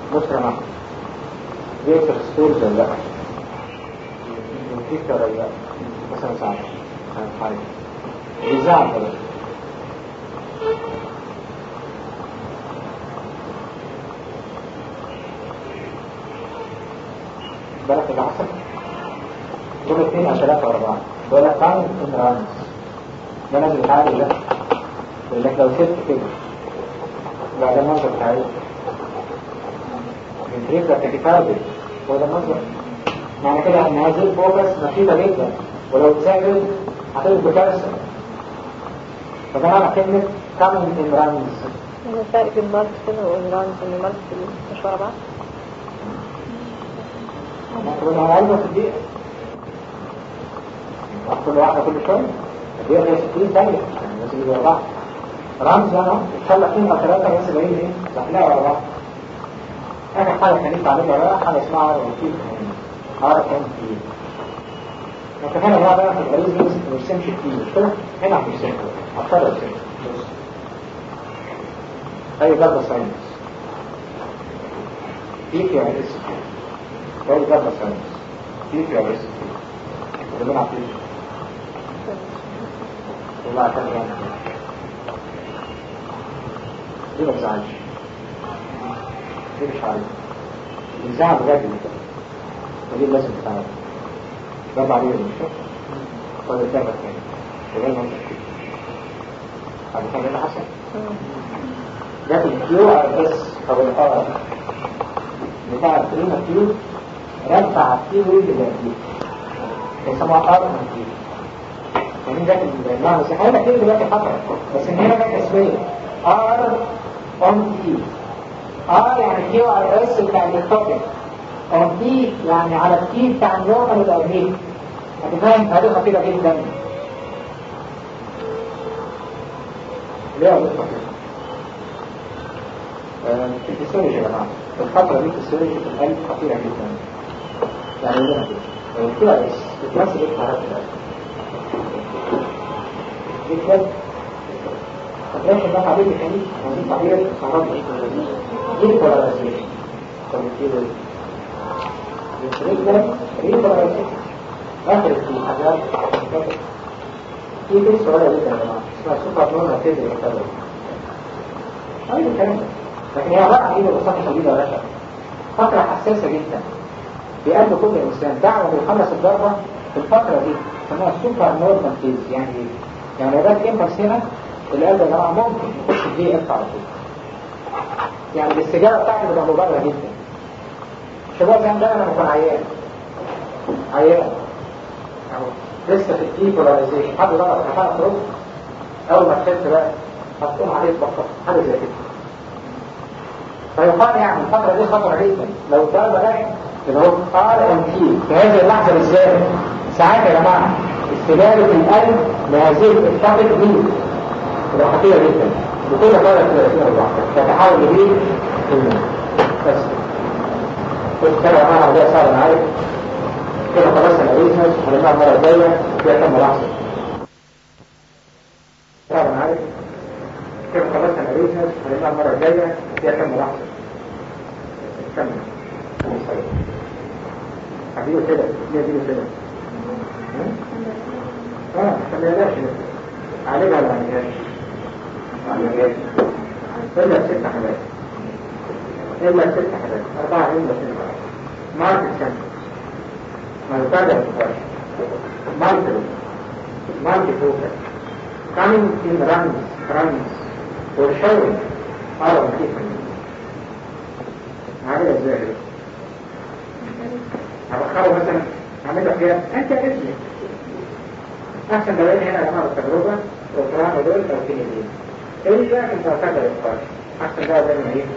بصرة معه بيكسر ستورز ولا لا بيكسر ولا لا مثلا ساعة حاجة بيزعل ولا لا بالك اللي حصل دول اثنين او ثلاثة واربعة دول كان امرانس ده نازل الحالي ده يقول لك لو سبت كده بعد المنظر بتاعي الانتريك ده تكيكاردي هو ده المنظر معنى كده ان هذه الفوكس نشيطة جدا ولو اتساعد هتقلب بكارثة فده معنى كلمة كامن امرانس يعني الفرق بين مالتيبل والرانز ان المالتيبل مش ورا بعض ممكن انا عايزه في الدقيقة كل واحدة كل شوية الدقيقة هي 60 ثانية يعني لازم يبقى بعض رمز انا ان شاء الله اثنين او ثلاثة بس باين ايه زحلقة ورا بعض اخر حاجة كان ينفع عليها بقى حاجة اسمها ار ام تي ار ام تي انت هنا بقى بقى في الغريز ما يرسمش كتير مش كده؟ هنا هترسم هضطر ارسم اي داتا ساينس دي في اس اي داتا ساينس دي في اس اللي بنلعب فيه والله عشان يعني دي ما تزعلش دي مش عارف الزعل بجد ودي لازم تتعامل ده بعدين مش طيب ده بس يعني ده ما بعد كده اللي حصل ده في الكيو ار اس او الار بتاع الكلمة كيو رفع الكيو اللي جنبيه يسموها ار ام كيو يعني ده المعنى بس احنا كده دلوقتي حصل بس ان هنا ده تسمية ار ام كيو ار يعني كيو ار اس بتاع التوبيك ام كي يعني على الكي بتاع النوم الاولاني هتفهم هذه خطيرة جدا ليه يا دكتور في السيرج يا جماعة الفترة دي في السيرج في القلب خطيرة جدا يعني ليه كده كده بس بتمثل ايه حركة القلب جدا فتلاقي الناس عليه ميكانيك هذه طبيعة الكهرباء دي البولاريزيشن طب كده الريجل ريبولاريزيشن اخر الحاجات في بس صغيرة جدا يا جماعة اسمها سوبر نونا تيزي الكهرباء ايوه الكلام ده لكن هي عبارة عن ايه ببساطة شديدة ولا شك فترة حساسة جدا في قلب كل انسان دعوة بيخلص الضربة في الفترة دي اسمها سوبر نورمال فيز يعني ايه؟ يعني ده الامبلس هنا القلب يا جماعة ممكن يخش في دي اف على طول يعني الاستجابة بتاعته بتبقى مبالغة جدا شباب زي ده لما يكون عيان عيان اهو لسه في الدي بولاريزيشن حد ضرب في حلقة رز اول ما تشد بقى هتقوم عليه تبطل حاجة زي كده فيقال يعني الفترة دي خطرة جدا لو الدواء بدأ اللي هو ار ام تي في هذه اللحظة بالذات ساعات يا جماعة استجابة القلب لهذه الفترة دي تبقى خطيرة جدا بكل درجة كده فيها لوحدها تتحول لبيه بس كنت كده يا جماعة وده صار انا عارف كده خلاص الاريزمس هنبقى المرة الجاية فيها كام ملاحظة صار انا عارف كده خلاص الاريزمس هنبقى المرة الجاية فيها كام ملاحظة كم حبيبه كده ليه دي كده اه خليهاش عالجها ولا عالجهاش عالجهاش الا ست حاجات الا ست حاجات اربعة الا ست حاجات ماركت سنتر ما يتابع الفرش ماركت ماركت فوكس coming in runs runs or showing all of different عاملها ازاي هبخره مثلا هعملها فيها انت اسمي احسن دلائل هنا يا جماعه التجربه وقران دول او كينيزين ايه بقى انت هتقدر الفرش احسن بقى زي ما هي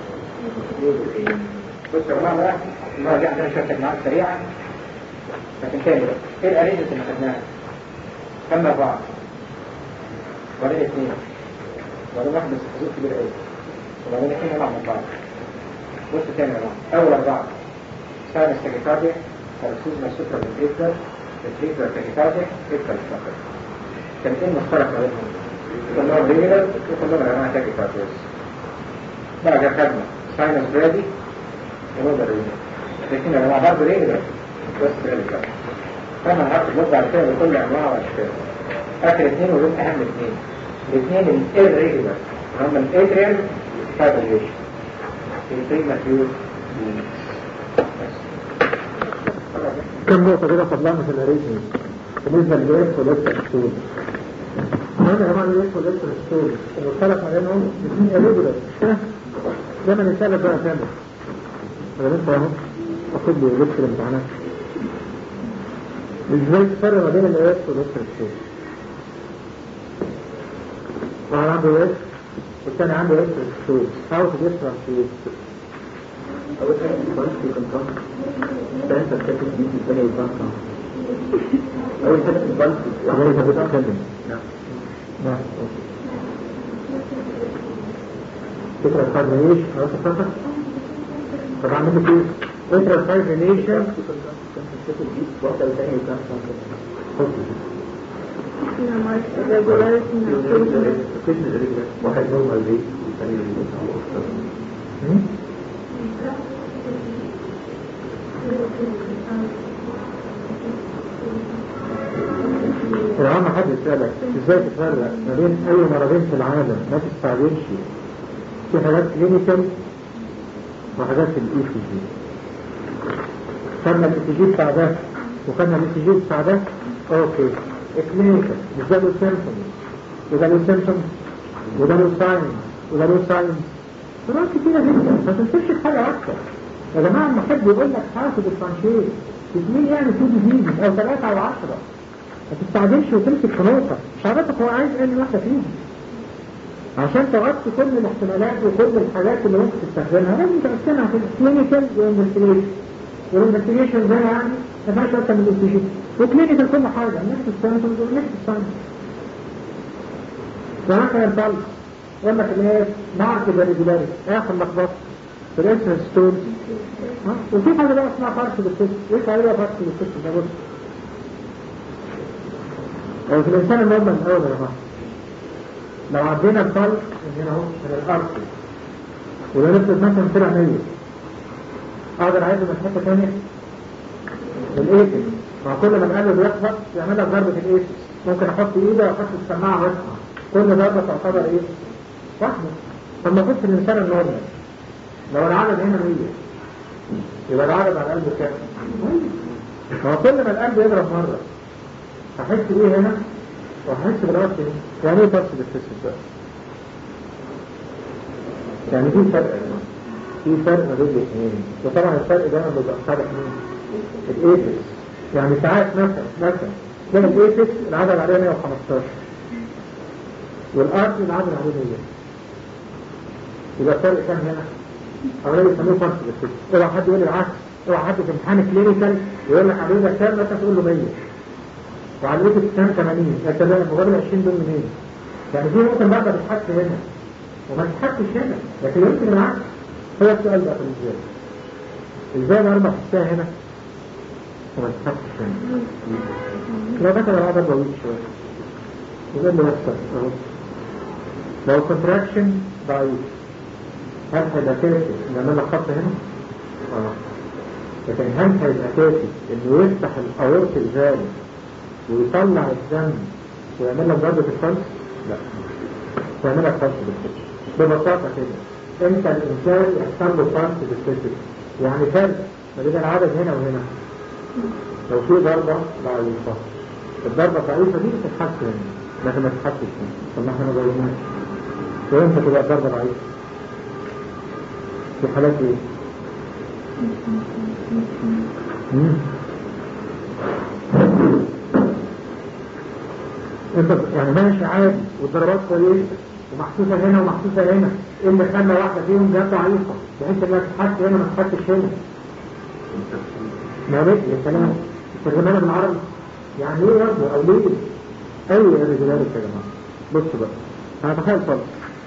بص يا جماعه بقى المره دي عندنا شويه تجمعات سريعه لكن تاني بقى ايه الاريزه اللي خدناها كم اربعه ولا اثنين ولا واحد بس حدود كبير قوي وبعدين اثنين يلعب مع بعض بص تاني يا جماعه اول اربعه ساينس تاكيكارديا كاركسيزما سوبرا بالبريكتر بالبريكتر تاكيكارديا بريكتر الشفر كان ايه المشترك ما بينهم؟ كلهم ريجولر وكلهم يا جماعه تاكيكارديا بعد خدنا ساينس برادي ونقدر ايه لكن انا مع بعض ايه ده بس كده فانا هاخد بص على كده بكل انواع واشكال اخر اثنين ودول اهم اثنين الاثنين الريجولار هم الاتريال فابريشن البريماتيور كم نقطة كده طلعنا في الاريثمي بالنسبة للاس والاسترستول هنا يا جماعة الاس والاسترستول المختلف عليهم الاثنين اريجولار زي ما نسألك بقى كامل انا انت اهو اخد لي لبس الامتحانات ازاي تفرق ما بين الاس والاسترستول واحد عنده اس والثاني عنده استرستول how to differentiate أول حاجة الفرق في كنترول ثاني تركيز دي في الثانية يبقى أول حاجة في الفرق زي ما بتتكلم نعم نعم فكرة الفايبرينيشن خلاص فاكر طب عملت ايه؟ فكرة الفايبرينيشن واحدة والثانية يبقى واحد نورمال ريت والثاني العام حد يسألك ازاي تفرق ما بين اي مرضين في العالم ما تستعجلش في حاجات كلينيكال وحاجات في الاي سي جي خدنا الاي سي جي بتاع ده وخدنا الاي سي جي بتاع ده اوكي الكلينيكال مش ده له سيمبتومز وده له سيمبتومز وده له ساينز وده له ساينز طرق كتيرة جدا ما تنسبش في حاجة واحدة يا جماعة لما حد يقول لك هاخد الفرنشيه اثنين يعني تو ديزيز او ثلاثة او عشرة ما تستعجلش وتمسك في نقطة مش عارفك هو عايز اي واحدة فيهم عشان تغطي كل الاحتمالات وكل الحاجات اللي ممكن تستخدمها لازم تقسمها كده كلينيكال وانفستيجيشن والانفستيجيشن ده يعني ما فيهاش اكتر من الانفستيجيشن وكلينيكال كل حاجة نفس السيمتومز ونفس الساينس وهكذا البلس يقول لك الايه مارك الريجولاريتي اخر لخبطه في الانسن ستون وفي حاجه بقى اسمها فارس بالست ايه تعالى فارس بالست ده بص هو في الانسان النورمال الاول يا جماعه لو عدينا الفرق من هنا اهو من الارض ولو نفرض مثلا طلع 100 اقدر اعيده من حته ثانيه بالايتس مع كل ما القلب بيخبط يعمل لك ضربه الايتس ممكن احط ايدي واحط السماعه واسمع كل ضربه تعتبر ايه؟ واحده طب ما في الانسان النورمال لو العدد هنا 100 يبقى العدد على القلب كام؟ هو كل ما القلب يضرب مره هحس بيه هنا وهحس بالوقت هنا يعني ايه تفصل السيستم بقى؟ يعني في فرق يا جماعة. في فرق ما بين الاثنين وطبعا الفرق ده لما بيبقى صالح مين؟ الايتس يعني ساعات مثلا مثلا تلاقي الايتس العدد عليه 115 والارض العدد عليه 100 يبقى الفرق كام هنا؟ أولاد يسموه فرق بالسيستم اوعى حد يقول العكس اوعى حد في امتحان كلينيكال يقول لك عليه ده كام مثلا تقول له 100 وعلى وجه السنة 80 انت ده مقابل 20 دول منين يعني دي ممكن بقى تتحط هنا وما تتحطش هنا لكن يمكن العكس هو السؤال بقى ازاي ازاي الاربع حسها هنا وما تتحطش هنا لو مثلا العدد طويل شويه وده اللي يحصل اهو لو كونتراكشن ضعيف هل هيبقى كافي نعمل لك خط هنا؟ اه لكن هل هيبقى كافي انه يفتح الاورط الزالي ويطلع الدم ويعمل لك ضربة الفلس لا ويعمل لك فلس بالفلس ببساطة كده انت الانسان يحصل له فلس بالفلس يعني فرق ما بين العدد هنا وهنا لو في ضربة ضعيفة الضربة الضعيفة دي بتتحس هنا لكن ما تتحسش هنا طب ما احنا ما جاوبناش وامتى تبقى الضربة ضعيفة في حالات ايه؟ مم. انت يعني ماشي عادي والضربات كويسه ومحسوسه هنا ومحسوسه هنا ايه اللي خلى واحده فيهم جت ضعيفه بحيث انها تتحس هنا ما تتحسش هنا ما بقى يا سلام استخدامنا بالعربي يعني ايه برضه او ليه اي رجالات يا جماعه بصوا بقى انا تخيل خالص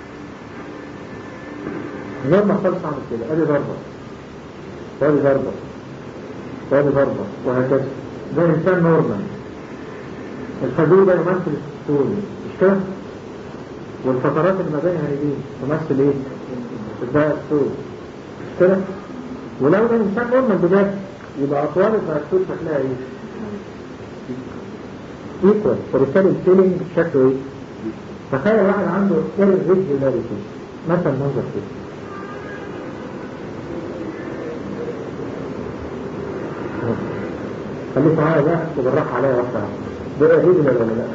غير ما خالص اعمل كده ادي ضربه وادي ضربه وادي ضربه وهكذا ده انسان نورمال الخازوق ده يمثل السطول مش كده والفترات اللي ما بينها دي تمثل ايه الداء السطول مش كده ولو ده انسان نورمال بجد يبقى اطوال الفرنسوس هتلاقي ايه؟ ايكوال فبالتالي الفيلينج شكله ايه؟ تخيل واحد عنده irregularity مثلا منظر كده خليك معايا بقى وبالراحة عليا واحدة ده irregular ولا لا؟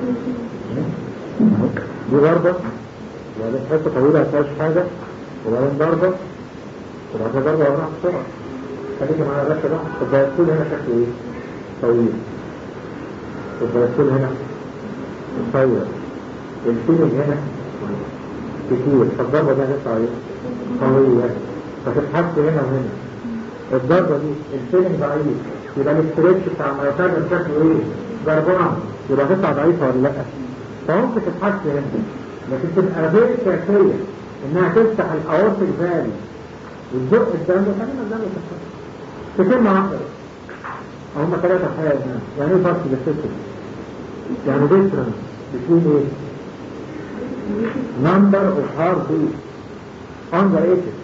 دي ضربة وبعدين حتة طويلة ما فيهاش حاجة وبعدين ضربة وبعدين ضربة وراها بسرعة خليك معايا بس بقى البياسول هنا شكله ايه؟ طويل البياسول هنا قصير الفيلم هنا كتير فالضربة دي هتطلع ايه؟ قوية فتتحط هنا وهنا الضربة دي الفيلم ضعيف يبقى الاستريتش بتاع الميوكارديوم شكله ايه؟ ضربان يبقى هتطلع ضعيفة ولا لا؟ فممكن تتحط هنا لكن تبقى غير كافية انها تفتح الاورتيك فالي وتزق الدم وخلينا الدم تتحط في كلمة واحدة هم ثلاثة حاجات يعني ايه فرق بالسيستم؟ يعني difference between ايه؟ number of heart beats on the ages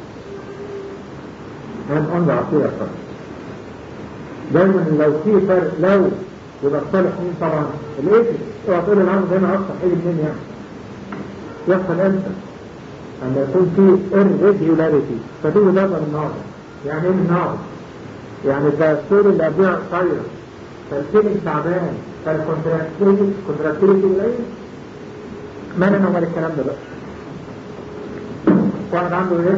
and on the arterial current دايما لو في فرق لو يبقى صالح مين طبعا الايتس اوعى تقول العمل هنا اصلا حاجه منين يعني يحصل امتى؟ لما يكون في irregularity فتيجي ضربه من النار يعني ايه من النار؟ يعني الدستور اللي قبلها قصير فالفيلم تعبان فالكونتراكتيليتي كونتراكتيليتي قليل ما لنا ومال الكلام ده بقى واحد عنده ايه؟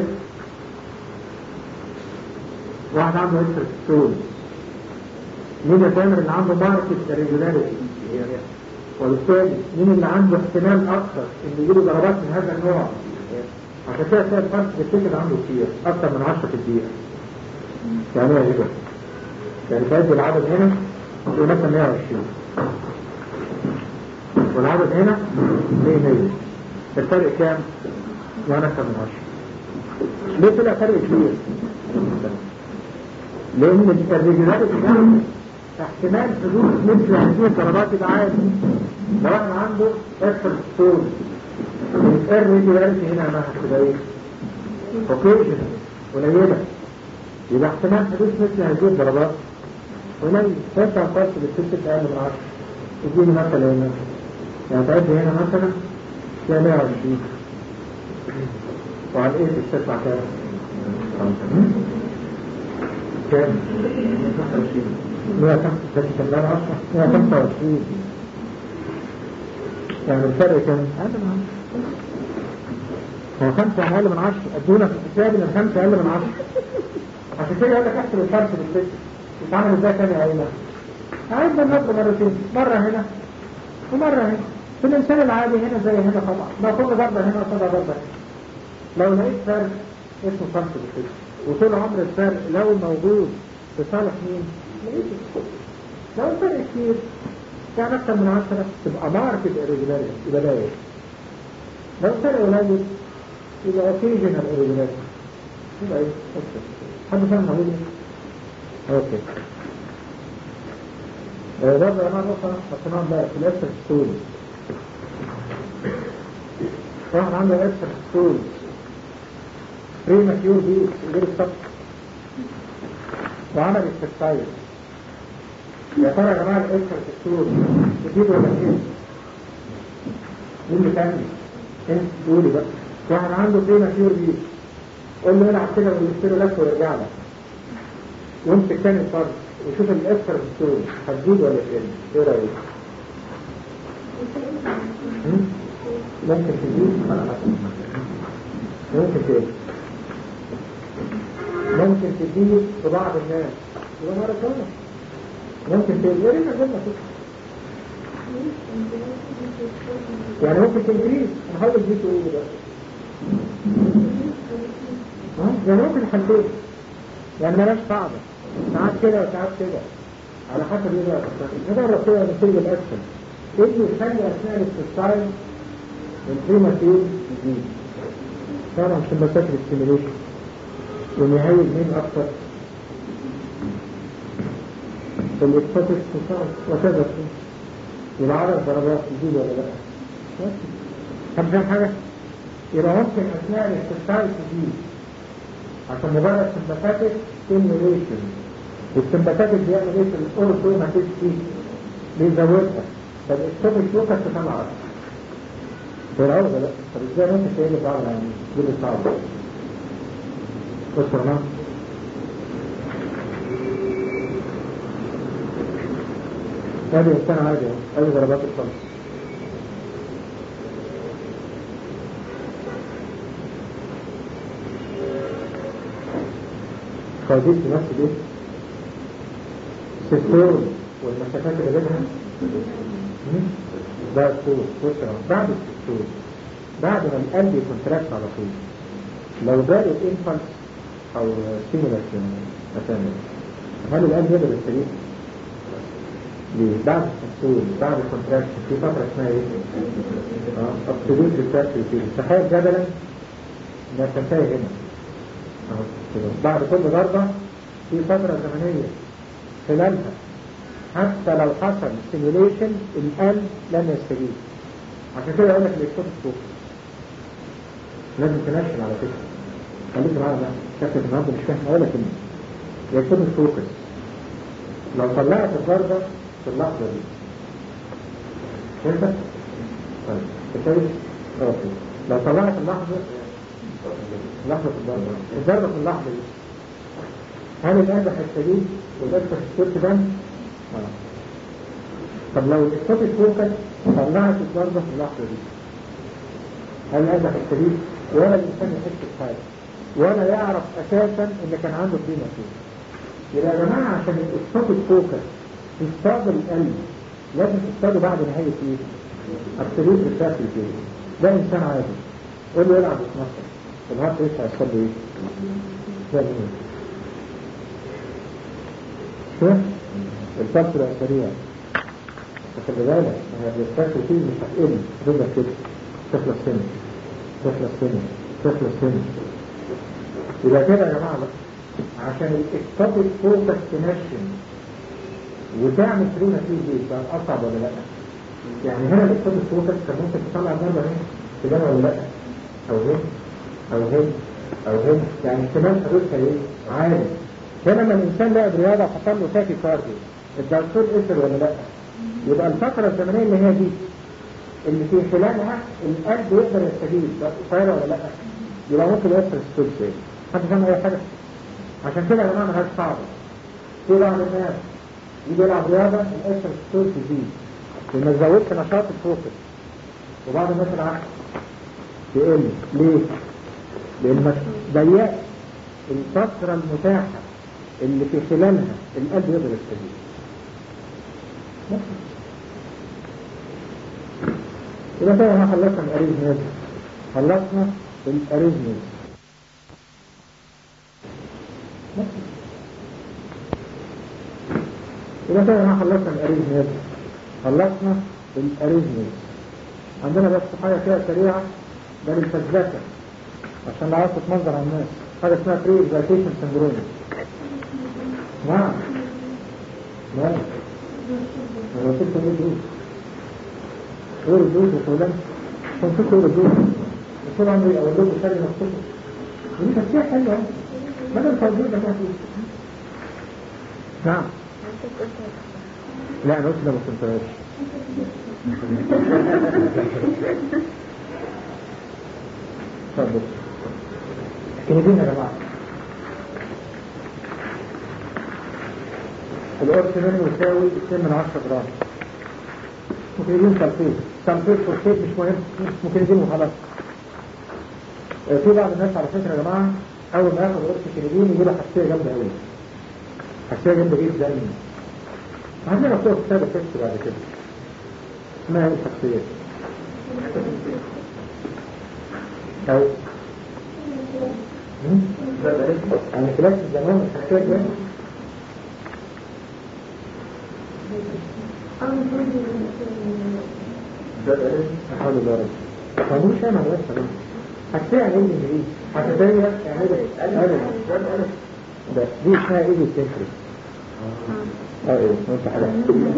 واحد عنده اكسترا ستول مين يا تامر اللي عنده ماركت ريجولاريتي وبالتالي مين اللي عنده احتمال اكثر ان يجيله ضربات من هذا النوع عشان كده تلاقي الفرق بالتكت عنده كتير اكثر من 10 في الدقيقه يعني ايه يا هبه؟ يعني فايد العدد هنا يقول مثلا 120 والعدد هنا 100 100 الفرق كام؟ يعني اكثر من 10 ليه طلع فرق كبير؟ لان الريجولاريتي ده احتمال حدوث مثل هذه الضربات يبقى عالي لو واحد عنده اكثر ستول الريجولاريتي هنا ما هتبقى ايه؟ اوكيجن قليله يبقى احتمال حدوث مثل هذه الضربات قليل تسع فرق بالست اقل من 10 اديني مثلا هنا يعني تعد هنا مثلا تلاقي 120 وعلى ايه تستدفع كام؟ كام؟ 125 يعني الفرق كام؟ أقل من 10 هو خمسة يعني أقل من 10 أدونا في الحساب إن الخمسة أقل من 10 عشان كده يقول لك احسب الفرق بالست يتعمل ازاي تاني يا أيمن؟ عايز النقل مرتين مرة هنا ومرة هنا في الإنسان العادي هنا زي هنا طبعا لو كل ضربة هنا وكل ضربة هنا لو لقيت فرق اسمه فرق بالست وطول عمر الفرق لو موجود في صالح مين؟ لو الفرق كتير يعني أكثر من عشرة تبقى ماركت irregularity يبقى ده إيه؟ لو الفرق قليل يبقى occasional irregularity يبقى إيه؟ أوكي حد فاهم هقول إيه؟ أوكي برضه يا جماعة نقطة حطيناها بقى في الأكثر ستول واحد عنده أكثر ستول بريماتيور دي غير السبق وعمل استكساير يا ترى يا جماعة الإكثر ستول جديد ولا جديد؟ مين اللي كان انت قولي بقى واحد عنده بريماتيور دي قول له العب كده ويشتري لك ويرجع لك وامسك تاني الفرد وشوف الأكثر ستول هتزيد ولا تقل ايه رأيك؟ ممكن تزيد ممكن تقل ممكن تزيد في بعض الناس يبقى مرة ثانية ممكن تقل يا ريت عندنا كده يعني ممكن تنجريز انا هقول دي تقول ايه بقى ها يعني ممكن حلين يعني ملاش صعبة ساعات كده وساعات كده على حسب ايه بقى هذا الرسول نتيجة الاكشن ايه اللي يخلي اثناء الاستسايل البريماتير يزيد طبعا عشان مشاكل السيميليشن ونهاية مين اكتر الاكتاتيك استسايل وكذا يبقى عدد ضربات يزيد ولا لا طب فاهم حاجة؟ يبقى ممكن اثناء الاستسايل تزيد عشان مجرد سمباتيك ستيميوليشن والسمباتيك بيعمل ايه في الاورثوماتيك دي بيزودها فالاكتوبيك يوكس تطلع اكتر بالعوضة لا طب ازاي ممكن تقلب بعض يعني دي اللي صعب بص يا جماعه هذه إنسان عادي أهو. أي ضربات الصمت قاعدين في نفس دي سيستول والمسافات اللي بينها مم؟ ده السور بص يا جماعة. بعد السور بعد ما القلب يكونتراكت على طول لو جاء الانفلس او ستيمولاس مثلا هل القلب يقدر يستجيب؟ ليه؟ بعد السور بعد الكونتراكشن في فترة اسمها ايه؟ اه ابسوليوت ريفراكتوري تخيل جدلا انها تنتهي هنا اهو كده. بعد كل ضربة في فترة زمنية خلالها حتى لو حصل ستيميوليشن القلب لن يستجيب عشان كده يقول لك الاكتوب فوق لازم تنشن على فكرة خليك معايا بقى شكلك النهارده مش فاهم اقول لك ان الاكتوب فوكس لو طلعت الضربة في اللحظة دي فهمت؟ طيب كويس؟ اوكي لو طلعت اللحظة لحظة الضربة الضربة في اللحظة دي هل القلب هيستجيب ويدخل السيرت ده؟ اه طب لو الاكتوبيك فوكس طلعت الضربة في اللحظة دي هل القلب هيستجيب ولا الإنسان يحس بحاجة ولا يعرف أساسا إن كان عنده قيمة فيه يبقى يا جماعة عشان الاكتوبيك فوكس تصطاد القلب لازم تصطاده بعد نهاية ايه؟ ابسوليوت ريفراكتوري فيه ده إنسان عادي قول له يلعب يتنصر طب هات ايش هيحصل له ايه؟ ده مين؟ شو؟ الفصل السريع خلي بالك هي الريفراكتوري فيه مش هتقل تفضل كده تخلص سنة تخلص سنة تخلص سنة يبقى كده يا جماعة بقى عشان الاكتوبيك فوكس تنشن وتعمل ترينا فيه دي بقى اصعب ولا لا يعني هنا الاكتوبيك فوكس كان ممكن تطلع ضربة هنا كده ولا لا او هنا او هنا او هنا يعني احتمال حدوثها ايه عالي هنا لما الانسان لعب رياضة وحصل له تاكي كارديو الدكتور قفل ولا لا يبقى الفترة الزمنية اللي هي دي اللي في خلالها القلب يقدر يستجيب قصيرة ولا لا يبقى ممكن يوصل السود شيء حد فاهم اي حاجة عشان كده يا جماعة ملهاش صعبة في بعض الناس يجي يلعب رياضة الأكثر السود تزيد وما تزودش نشاط الفوكس وبعض الناس العكس يقل ليه؟ لأن ما ضيقت الفترة المتاحة اللي في خلالها القلب يقدر يستجيب إذا كده ما خلصنا الأريزميز خلصنا الأريزميز إذا كده ما خلصنا الأريزميز خلصنا الأريزميز عندنا بس حاجة كده سريعة ده للفزلكة عشان لا عاوز تتمنظر على الناس حاجة اسمها بري اكزايتيشن سندروم نعم نعم لو كنت ايه دروس غير الدروس وفلان كنت غير الدروس طول عمري اقول لكم شاري نفسكم ودي تفسير حلوة ما دام توجيه ده فيه نعم لا انا قلت ده ما كنتش اتفضل كنيدين يا جماعه القرص منه يساوي 2 من 10 جرام ممكن سلفيت سلفيت فوسفيت مش مهم ممكن يجيبه وخلاص آه، في بعض الناس على فكره يا جماعه اول ما ياخد قرص كنيدين يجي له حساسيه جامده قوي حساسيه جامده جدا عندنا صوت كتاب التكست بعد كده اسمها ايه الشخصيات او يعني كلاس الزمان الشخصيات دي حول الله رب فمش انا بس انا حساسيه يعني ايه انجليزي حساسيه يعني ايه ألف. ده دي اسمها ايه السنتري اه ايه انت حاجه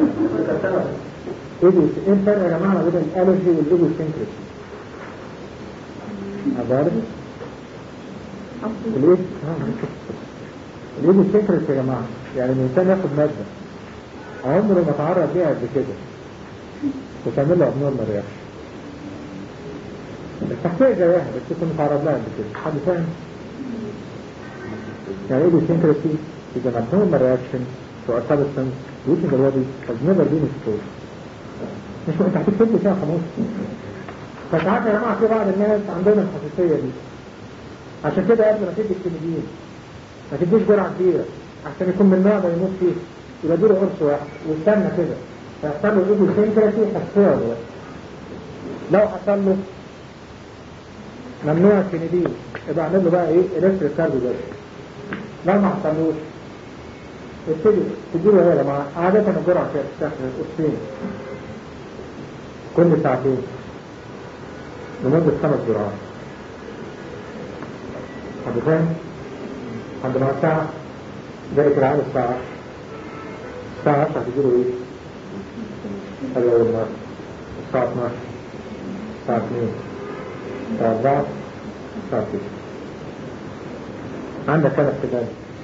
ايه دي ايه الفرق يا جماعه بين الالرجي والايجو سنتريك عبارة الايد الايد السكرت يا جماعة يعني الانسان ياخد مادة عمره ما تعرض ليها قبل كده وتعمل له ابنورمال رياكشن التحقيق زيها بس يكون متعرض لها قبل كده حد فاهم؟ يعني ايه syncrasy is an abnormal reaction to a substance which in the body has never been exposed مش انت هتكتب فيها خلاص فساعات يا جماعه في بعض الناس عندهم الحساسيه دي عشان كده قبل ما تدي الكنديين ما تديش جرعه كبيره عشان يكون من نوع ما يموت فيه يبقى اديله قرص واحد واستنى كده فيحصل له ايدي سنكرتي حساسيه ولا لا لو حصل له ممنوع الكنديين يبقى اعمل له بقى ايه الكتريك كارديو لو ما حصلوش ابتدي تديله هو يا جماعه عاده الجرعه كده تستخدم قرصين كل ساعتين لمدة خمس جرعات حد فاهم؟ عند ما الساعة زي العام الساعة الساعة 10 هتجيله ايه؟ هذا أول مرة الساعة 12 الساعة 2 الساعة 4 الساعة 6 عندك كم احتمال؟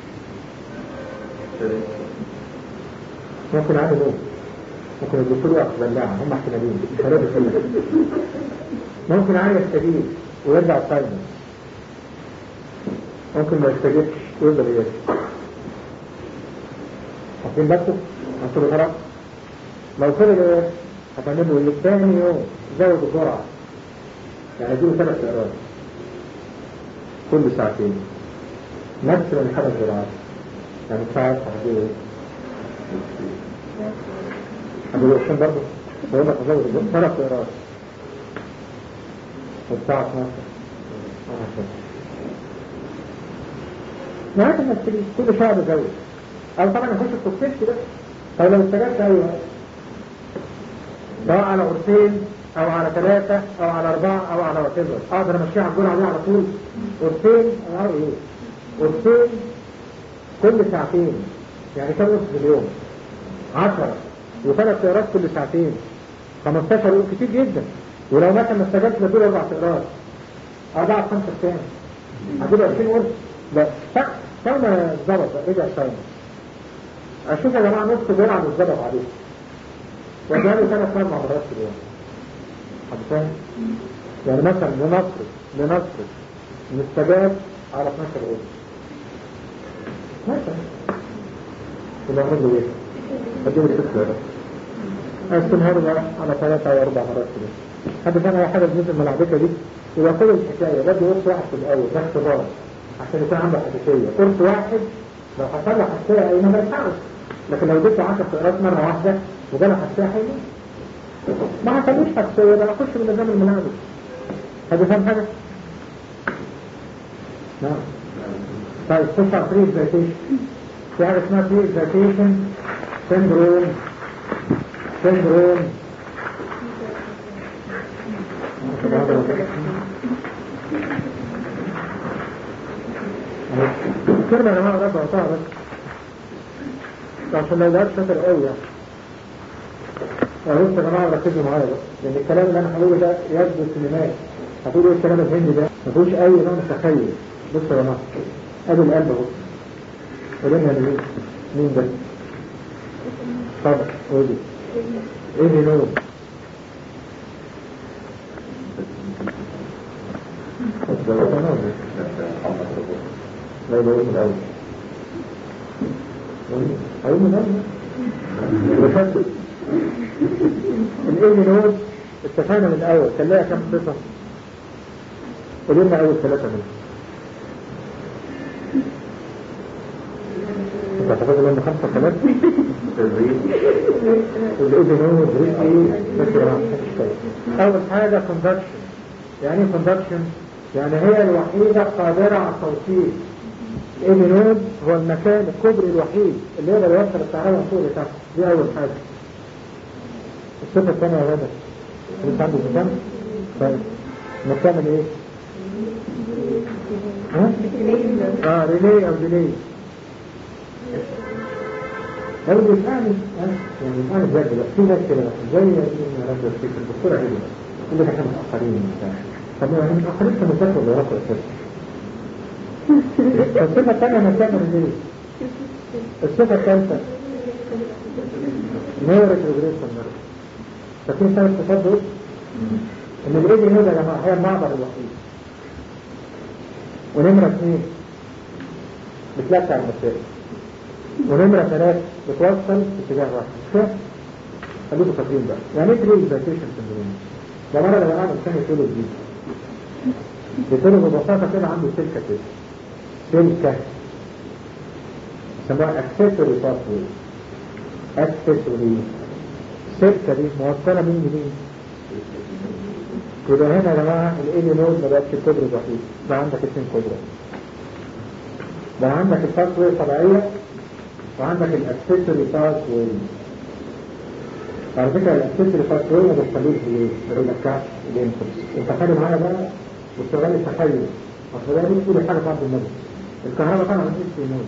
ممكن عامل ايه؟ ممكن الدكتور يقف بلاعة هم احتمالين مش هنقدر كلها ممكن عامل يستجيب ويرجع التايمر ممكن ما يستجيبش ويفضل يرجع واخدين بالكم؟ انتوا بترى لو فضل ايه؟ هتعمل له ايه؟ تاني يوم زود الجرعة يعني اديله ثلاث سعرات كل ساعتين نفس الخمس جرعات يعني ساعات هديله ايه؟ هديله عشان برضه بقول لك ازود الجرعة ثلاث سعرات والساعة 12 نهاية المسؤولين كل شهر بزود أو طبعا يخش في التوكسيك ده طب لو استجبت أيوه سواء على قرصين أو على ثلاثة أو على أربعة أو على واتيفر أقدر أمشيها على الجرعة دي على طول قرصين أو إيه؟ قرصين كل ساعتين يعني كم قرص في اليوم؟ 10 وثلاث سيارات كل ساعتين 15 قرص كتير جدا ولو مثلا ما استجبتش بدول اربع سيارات اربعة خمسة كام؟ هدول 20 قرص لا سونا اتظبط رجع سونا اشوف يا جماعه نص جرعه متظبط عليه واديها له ثلاث اربع مرات في اليوم حد فاهم؟ يعني مثلا لنفرض لنفرض نستجاب على 12 قرص مثلا يبقى اعمل له ايه؟ اديله ست سيارات اقسمها له بقى على ثلاثة او اربع مرات في اليوم حد فاهم اي حاجه بالنسبه للملعبكه دي يبقى كل الحكايه بدي قرص واحد في الاول ده اختبار عشان يكون عنده حساسيه قرص واحد لو حصل له حساسيه اي ما يلحقش لكن لو اديته 10 سيارات مره واحده وجاله حساسيه هيموت ما حصلوش حساسيه ده اخش من نظام الملعب حد فاهم حاجه؟ نعم طيب خش على فري اكزايتيشن في حاجه اسمها فري اكزايتيشن سندروم سندروم كلمة يا جماعة ربع وطاعة بس عشان لو ده شاطر قوي يعني بص يا جماعة ركزوا معايا بقى لأن الكلام اللي أنا هقوله ده يبدو سينمائي هتقولوا إيه الكلام الهندي ده ما فيهوش أي نوع من التخيل بص يا جماعة أدي القلب أهو قولنا يا مين مين ده؟ طبعا قولي إيه اللي نور؟ لا يبقى من الأول أقول من الأول بفضل الإيه نود اتفقنا من الأول كان لها كم صفة قلنا أول ثلاثة منهم انت هتفضل لهم خمسة ثلاثة الإيه نود رزقي بس يا جماعة أول حاجة كوندكشن يعني ايه كوندكشن؟ يعني هي الوحيدة قادرة على التوصيل الإيمينود هو المكان الكبري الوحيد اللي يقدر يوصل الكهرباء من فوق لتحت دي أول حاجة الصفة الثانية يا غدا انت عندك كام؟ طيب نكمل ايه؟ ها؟ اه ريلي او ديلي لو بيسألني يعني أنا بجد بس في ناس كده زي ما رب الفكر الدكتور عيد يقول لك احنا متأخرين وبتاع طب ما احنا متأخرين في المذاكرة ولا رفع الفكر الصفة الثانية من تعمل ايه؟ الصفة الثالثة نيرو ريتروجريشن نيرو فاكرين ثلاث صفات دول؟ ان الايدي نود يا جماعة هي المعبر الوحيد ونمرة اثنين بتلسع المسائل ونمرة ثلاث بتوصل في اتجاه واحد مش كده؟ خليكم فاكرين بقى يعني ايه تريد فاكيشن سندروم؟ ده مرة لما قاعد الانسان يقول جديد يقول ببساطة كده عنده سلكة كده سلكة يسموها اكسسوري باثوي اكسسوري السلكة دي موصلة مين لمين؟ يبقى هنا يا جماعة الايدي نود ما بقتش الكبر الوحيد بقى عندك اثنين كبرى بقى عندك الباثوي طبيعية وعندك الاكسسوري باثوي على فكرة الاكسسوري باثوي ما بتخليش ايه؟ الريلاكس الانفلس انت خلي معايا بقى واشتغل التخيل اصل ده مش كل حاجة بعد النبي الكهرباء طبعا مش في نور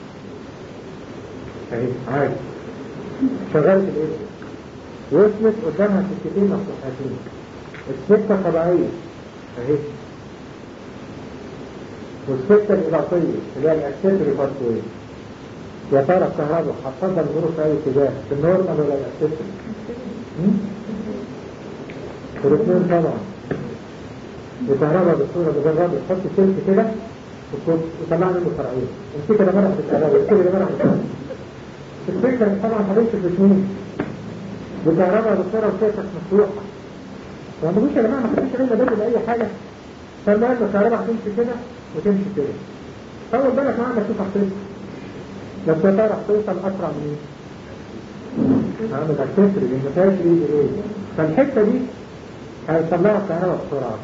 اهي عادي شغلت الايه وصلت قدامها سكتين مفتوحتين السكة طبيعية اهي والسكة الإضافية اللي هي الأكسسوري باثوي يا ترى الكهرباء هتفضل الظروف في أي اتجاه في النورمال ولا الأكسسوري؟ في الاثنين طبعا الكهرباء بالصورة بجرب تحط سلك كده وطلع منه فرعين امسكها ده مرة في الكهرباء امسكها ده مرة في الكهرباء الفكرة طبعا هتمسك الاثنين بالكهرباء بالصورة وسيرتك مفتوحة ما عندكوش يا جماعة ما خدتش علم بدل أي حاجة فالمهم الكهرباء هتمشي كده وتمشي كده طول بالك معاك تشوف هتوصل بس يا ترى هتوصل أسرع من ايه؟ عامل اكسسوري لان ما فيهاش ايد ايه فالحتة دي هيحصل لها الكهرباء بسرعة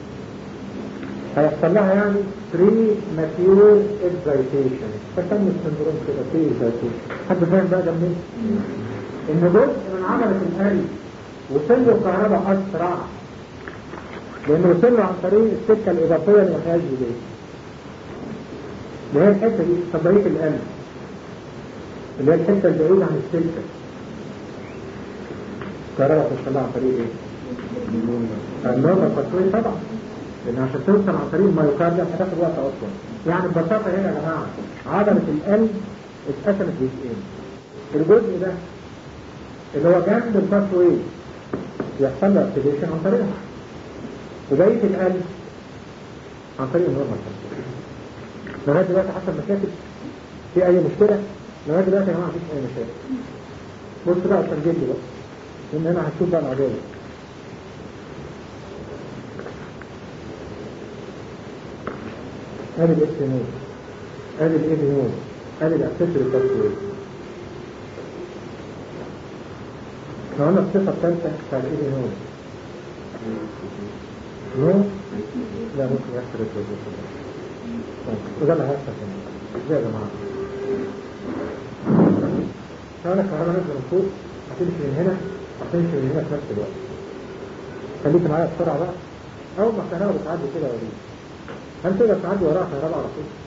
هيحصل لها يعني بري ماتيور اكزايتيشن فسمي السندروم كده بري اكزايتيشن حد فاهم بقى ده منين؟ ان جزء من عضلة القلب وصل له الكهرباء اسرع لانه وصل له عن طريق السكة الاضافية اللي ما فيهاش دي اللي هي الحتة دي طبيعية القلب اللي هي الحتة البعيدة عن السلكة الكهرباء توصل لها عن طريق ايه؟ النورمال باسوي طبعا لان عشان توصل عن طريق المايوكارديا هتاخد وقت اصلا يعني ببساطه هنا يا جماعه عضله القلب اتقسمت جزئين الجزء ده اللي هو جنب الباسوي يحصل له اكتيفيشن عن طريقها وبقيه القلب عن طريق النورمال باسوي لغايه دلوقتي حصل مشاكل في اي مشكله لغايه دلوقتي يا جماعه مفيش اي مشاكل بص بقى الترجيل دي بقى لان هنا هنشوف بقى العجائب ادي الاكس نود ادي الاي نود ادي الاكسسوري باثوي احنا قلنا الصفه الثالثه بتاع الاي نود نو لا ممكن يحصل الجزء وده اللي هيحصل هنا ازاي يا جماعه كان الكهرباء نازله من فوق هتمشي من هنا هتمشي من هنا في نفس الوقت خليك معايا بسرعه بقى اول ما الكهرباء بتعدي كده وليد هل تقدر تعدي وراها كهرباء على طول؟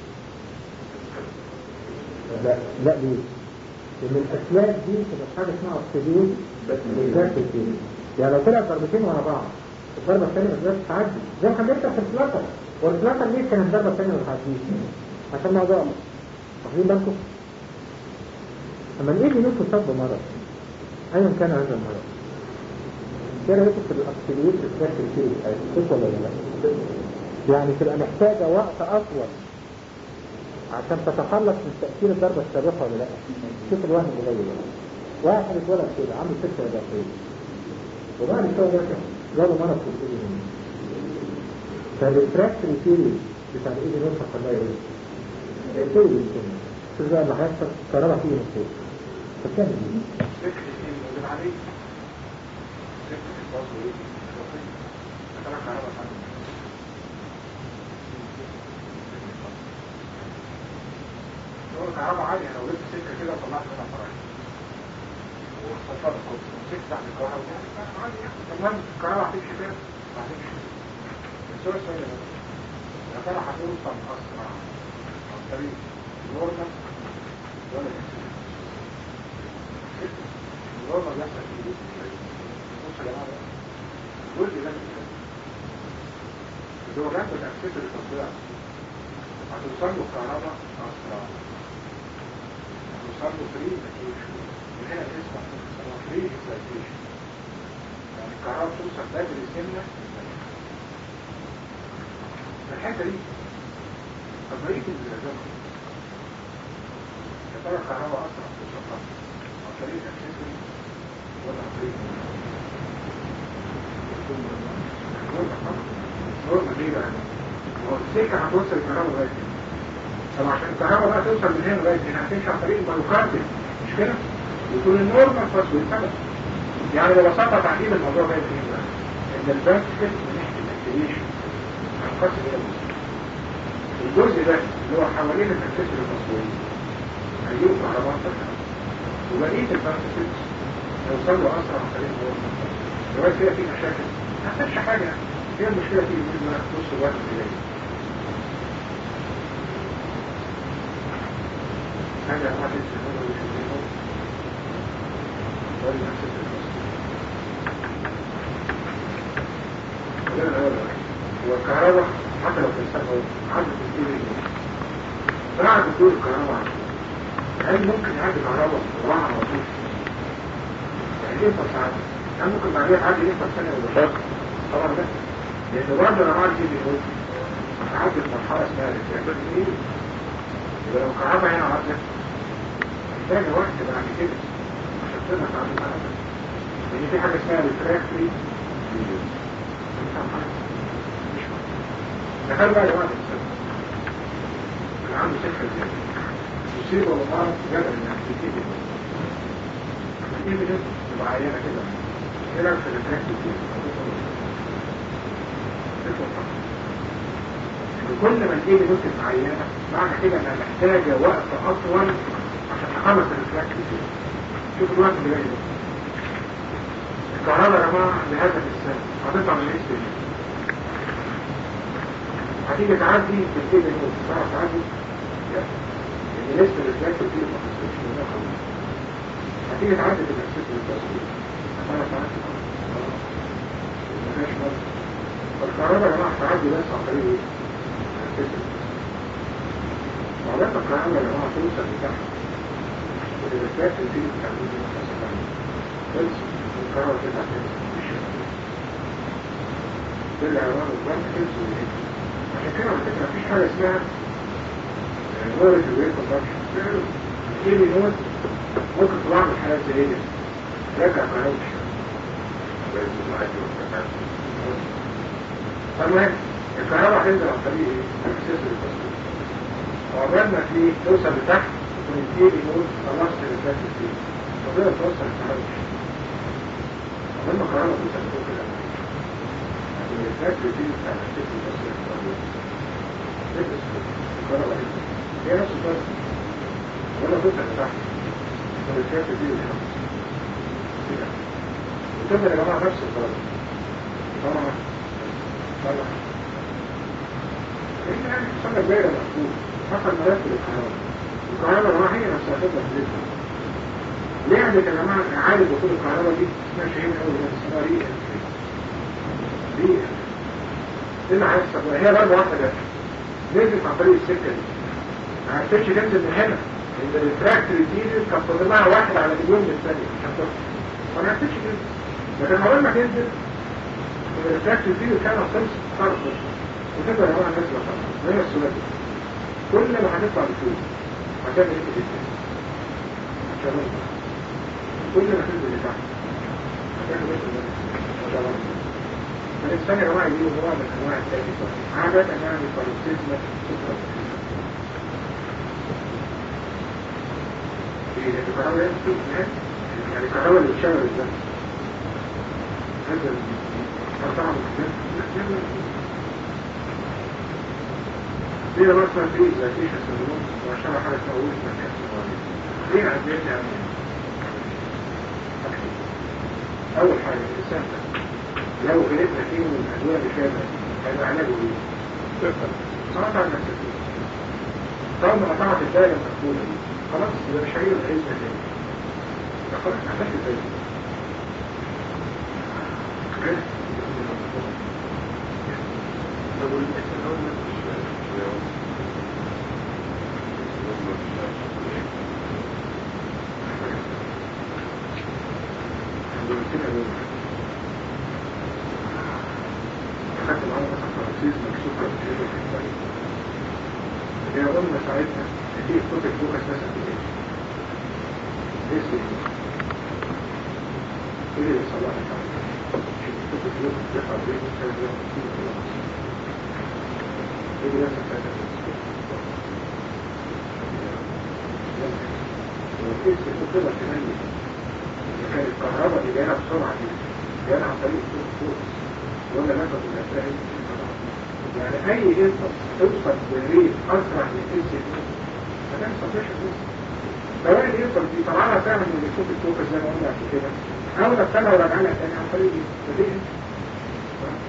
لا لا ليه؟ لأن الأسلاك دي بتبقى حاجة اسمها أكسجين بالذات كتير يعني لو طلعت ضربتين ورا بعض الضربة الثانية ما تقدرش تعدي زي ما هنرجع في الفلاتر والفلاتر ليه كانت الضربة الثانية ما تعديش؟ عشان موضوع واخدين بالكم؟ أما الإيه اللي نفسه صاب مرض أيا كان هذا المرض ايه رأيكم في الأكسجين ريفراكتري كتير صح ولا لا؟ يعني تبقى محتاجة وقت أطول عشان تتخلص من تأثير الضربة السابقة ولا لا شوف الوهم اللي جاي ده واحد اتولد كده عنده ستة إضافية وبعد كده ده جاله مرض في الإيدي منه فالريفراكتري ثيري بتاع الإيدي نور حصل لها إيه؟ ابتدي بالسنة شوف بقى اللي هيحصل كهرباء فيه من فوق فكان كهرباء عالية لو لبس سكة كده وطلعت منها فرعين واستفرت كنت مسكت تحت الكهرباء عادي يعني المهم الكهرباء هتمشي فين؟ هتمشي السؤال السؤال ده يا ترى هتوصل أسرع عن طريق النورمال ولا الإكسجين؟ النورمال بيحصل في الجسم بص يا جماعة بقى الجزء ده اللي هو جنب الأكسسوري التطبيع هتوصل له كهرباء أسرع هتوصل له فري اكيوشن وهنا الاسم هو فري اكسايتيشن يعني الكهرباء توصل بدري سنة في الحتة دي طب ما يجي الزلزال يا ترى الكهرباء أسرع توصل لها عن طريق اكسسوري ولا عن طريق نورمال ليه بقى؟ هو السكة هتوصل الكهرباء لغاية هنا طب عشان الكهرباء بقى توصل من هنا لغاية هنا هتمشي عن طريق المايوكارديوم مش كده؟ يكون النورمال فاسوي سبب يعني ببساطة تعليم الموضوع ده ايه بقى؟ ان الباسكت من ناحية الاكتيفيشن هنقسم الى الجزء ده اللي هو حوالين الاكسسوار الفاسوية هيجيبوا كهرباء تفهم وبقية الباسكت هيوصل له اسرع عن طريق النورمال لغاية كده في مشاكل ما حصلش حاجة هي المشكلة في ان نص الوقت الليل هذا ما تسمى هو يسميه ولا نفس والكهرباء حتى لو في السنة عدد الدين بعد دور الكهرباء هل ممكن يعدي كهرباء وراها على طول؟ يعني ايه ساعات؟ هل ممكن بعدها تعدي ايه ثانية ولا شهر؟ طبعا لا لأن برضه لما عاد يجي يقول هتعدي المرحلة اسمها الانتعاش الجديد يبقى لو الكهرباء هنا عدت محتاجة وقت بعد كده عشان تقدر تعدي الكهرباء لأن في حاجة اسمها ريفراكتري مش مهم تخيل بقى يا جماعة الإنسان اللي عنده سكة زيادة يصيبه بمرض جبل إنها تبتدي تبتدي بنسبة تبقى عينة كده ايه رأيك في الريفراكتري دي؟ كل ما تجيب نكتة معينة معنى كده انها محتاجة وقت اطول عشان تخلص الريفلاكس دي شوف الوقت اللي جاي ده الكهرباء يا جماعة لهدف السنة هتطلع من الاس دي هتيجي تعدي تبتدي نوت تعرف تعدي؟ لا لان لسه الريفلاكس دي ما خلصتش منها خالص هتيجي تعدي بالاكسس بالتصوير هتعرف تعدي ما فيهاش مرض الكهرباء يا جماعة تعدي بس عن طريق ايه؟ وعلامة الكهرباء يا جماعة توصل لتحت والإلكترات تنتهي بتعمل مثلا خلص والكهرباء تطلع تنزل مش ترجع يا جماعة البنك تنزل وهيك عشان كده على فكرة مفيش حاجة اسمها نورة الويل كونتراكشن ايه اللي نور ممكن تطلع من حالات زي دي رجع كهرباء تمام الكهرباء هتنزل عن طريق ايه؟ الاكسس للتصوير وعقبال ما تيجي توصل لتحت تكون التيل يقول خلصت الريفلكس فيه تقدر توصل الكهرباء عقبال ما الكهرباء توصل لفوق كده يعني الريفلكس دي بتاع الاكسس للتصوير تدرس الكهرباء هي نفس الفرق ولا توصل لتحت الريفلكس دي بالحمس كده وتبدأ يا جماعة نفس الفرق طبعا طبعا لأن يعني حصل دايرة مقبول حصل ملف للكهرباء الكهرباء ما هي نفسها تبقى في ذلك لعبة يا جماعة إعادة دخول الكهرباء دي اسمها شيء أول من اسمها ريئة ريئة إيه اللي هيحصل هي ضربة واحدة بس نزلت عن طريق السكة دي ما عرفتش تنزل من هنا لأن التراكتور الديزل كان فاضل لها واحد على مليون من الثانية مش هتوصل ما عرفتش تنزل لكن أول ما تنزل الريفراكتور دي كان خلص خلص وتبقى يا جماعه الناس بطلع ما هي السلالة كل ما هتطلع بفلوس هتعمل ايه جدا هتشغل كل ما تنزل لتحت هتعمل ايه هتشغل فالإنسان يا جماعة يجيله نوع من أنواع التأكيد عادة يعني فالوسيزم سكرة ايه الكهرباء يعني الكهرباء اللي بتشغل الزمن هذا طبعا دي مثلا في ذاتيش السلوك وعشان حاجة تقول مكان صغير ليه عديت يعني أول حاجة الإنسان لو غلبنا فيه من الأدوية اللي فيها هيبقى علاجه إيه؟ قطع النفسية طبعا ما قطعت الدائرة المقبولة دي خلاص يبقى مش هيجي العيش ده تاني ده خلاص عملت تاني قلنا ساعتها في صوت الفوكس مثلا في ايه؟ اسم ايه اللي صلاح تعالى صوت الفوكس بيقع بين كان بيقع ايه اللي يحصل ساعتها وكيس الفوكس كمان كان الكهرباء اللي جايه بسرعه دي جايه عن طريق صوت الفوكس ولا نفس الاسرائيل يعني اي انفس توصل بالريت اسرع من الانس ما كانش صفيش سواء الانفس دي طبعا فعلا من الصوت الفوكس زي ما قلنا قبل كده او نفسنا وراجعنا تاني عن طريق دي فدي